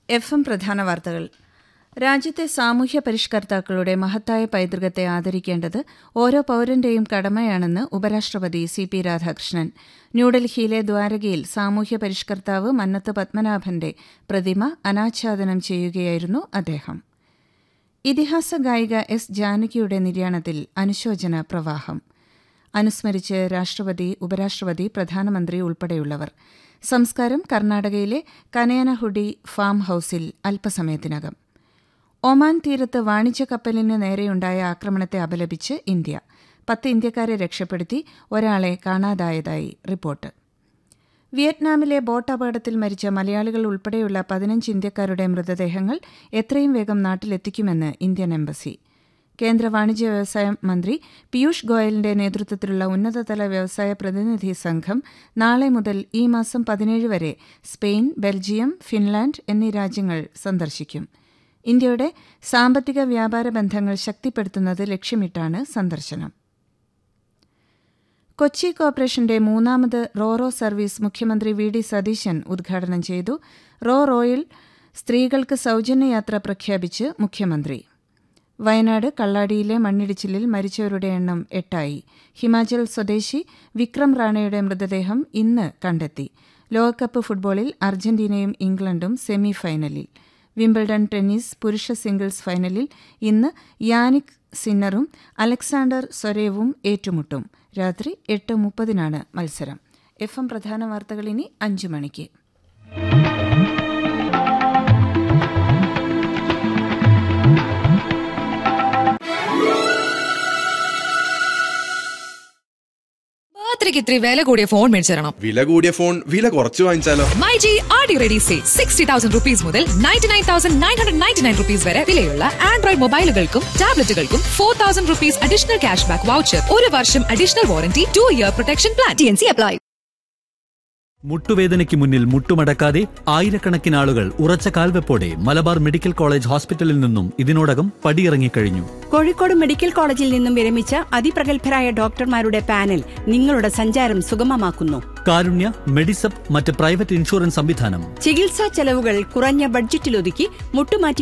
F M പ്രധാന വാർത്തകൾ രാജ്യത്തെ സാമൂഹ്യ പരിഷ്കർത്താക്കളുടെ മഹത്തായ പൈതൃകത്തെ ആദരിക്കേണ്ടത് ഓരോ പൌരന്റെയും കടമയാണെന്ന് ഉപരാഷ്ട്രപതി സി പി രാധാകൃഷ്ണൻ ന്യൂഡൽഹിയിലെ ദ്വാരകയിൽ സാമൂഹ്യ പരിഷ്കർത്താവ് മന്നത്ത് പത്മനാഭന്റെ പ്രതിമ അനാച്ഛാദനം ചെയ്യുകയായിരുന്നു അദ്ദേഹം ഇതിഹാസ ഗായിക എസ് ജാനകിയുടെ നിര്യാണത്തിൽ അനുശോചന പ്രവാഹം അനുസ്മരിച്ച് രാഷ്ട്രപതി ഉപരാഷ്ട്രപതി പ്രധാനമന്ത്രി ഉൾപ്പെടെയുള്ളവർ സംസ്കാരം കർണാടകയിലെ കനയനഹുഡി ഫാം ഹൌസിൽ അല്പസമയത്തിനകം ഒമാൻ തീരത്ത് വാണിജ്യ കപ്പലിന് നേരെയുണ്ടായ ആക്രമണത്തെ അപലപിച്ച് ഇന്ത്യ പത്ത് ഇന്ത്യക്കാരെ രക്ഷപ്പെടുത്തി ഒരാളെ കാണാതായതായി റിപ്പോർട്ട് വിയറ്റ്നാമിലെ ബോട്ട് അപകടത്തിൽ മരിച്ച മലയാളികൾ ഉൾപ്പെടെയുള്ള പതിനഞ്ച് ഇന്ത്യക്കാരുടെ മൃതദേഹങ്ങൾ എത്രയും വേഗം നാട്ടിലെത്തിക്കുമെന്ന് ഇന്ത്യൻ എംബസി കേന്ദ്ര വാണിജ്യ വ്യവസായ മന്ത്രി പീയൂഷ് ഗോയലിന്റെ നേതൃത്വത്തിലുള്ള ഉന്നതതല വ്യവസായ പ്രതിനിധി സംഘം നാളെ മുതൽ ഈ മാസം പതിനേഴ് വരെ സ്പെയിൻ ബെൽജിയം ഫിൻലാൻഡ് എന്നീ രാജ്യങ്ങൾ സന്ദർശിക്കും ഇന്ത്യയുടെ സാമ്പത്തിക വ്യാപാര ബന്ധങ്ങൾ ശക്തിപ്പെടുത്തുന്നത് ലക്ഷ്യമിട്ടാണ് സന്ദർശനം കൊച്ചി കോർപ്പറേഷന്റെ മൂന്നാമത് റോറോ സർവീസ് മുഖ്യമന്ത്രി വി ഡി സതീശൻ ഉദ്ഘാടനം ചെയ്തു റോ റോയിൽ സ്ത്രീകൾക്ക് സൌജന്യയാത്ര പ്രഖ്യാപിച്ച് മുഖ്യമന്ത്രി വയനാട് കള്ളാടിയിലെ മണ്ണിടിച്ചിലിൽ മരിച്ചവരുടെ എണ്ണം എട്ടായി ഹിമാചൽ സ്വദേശി വിക്രം റാണയുടെ മൃതദേഹം ഇന്ന് കണ്ടെത്തി ലോകകപ്പ് ഫുട്ബോളിൽ അർജന്റീനയും ഇംഗ്ലണ്ടും സെമി ഫൈനലിൽ വിംബിൾഡൺ ടെന്നീസ് പുരുഷ സിംഗിൾസ് ഫൈനലിൽ ഇന്ന് യാനിക് സിന്നറും അലക്സാണ്ടർ സൊരേവും ഏറ്റുമുട്ടും രാത്രി എട്ട് മുപ്പതിനാണ് മത്സരം എഫ് എം പ്രധാന വാർത്തകൾ ഇനി അഞ്ചു മണിക്ക് ബർത്ത്ഡേക്ക് ഇത്തിരി വില കൂടിയ ഫോൺ മേടിച്ചു തരണം വില കൂടിയ ഫോൺ വില കുറച്ച് വാങ്ങിച്ചാലോ my G R D ready say sixty thousand rupees മുതൽ ninety nine thousand nine hundred ninety nine rupees വരെ വിലയുള്ള ആൻഡ്രോയിഡ് മൊബൈലുകൾക്കും ടാബ്ലറ്റുകൾക്കും four thousand rupees additional cash back voucher ഒരു വർഷം additional warranty two year protection plan T N C apply മുട്ടുവേദനയ്ക്ക് മുന്നിൽ മുട്ടുമടക്കാതെ ആയിരക്കണക്കിന് ആളുകൾ ഉറച്ച കാൽവെപ്പോടെ മലബാർ മെഡിക്കൽ കോളേജ് ഹോസ്പിറ്റലിൽ നിന്നും ഇതിനോടകം പടിയിറങ്ങിക്കഴിഞ്ഞു കോഴിക്കോട് മെഡിക്കൽ കോളേജിൽ നിന്നും വിരമിച്ച അതിപ്രഗത്ഭരായ ഡോക്ടർമാരുടെ പാനൽ നിങ്ങളുടെ സഞ്ചാരം സുഗമമാക്കുന്നു കാരുണ്യ മെഡിസപ്പ് മറ്റ് പ്രൈവറ്റ് ഇൻഷുറൻസ് സംവിധാനം ചികിത്സാ ചെലവുകൾ കുറഞ്ഞ ബഡ്ജറ്റിലൊതുക്കി മുട്ടുമാറ്റി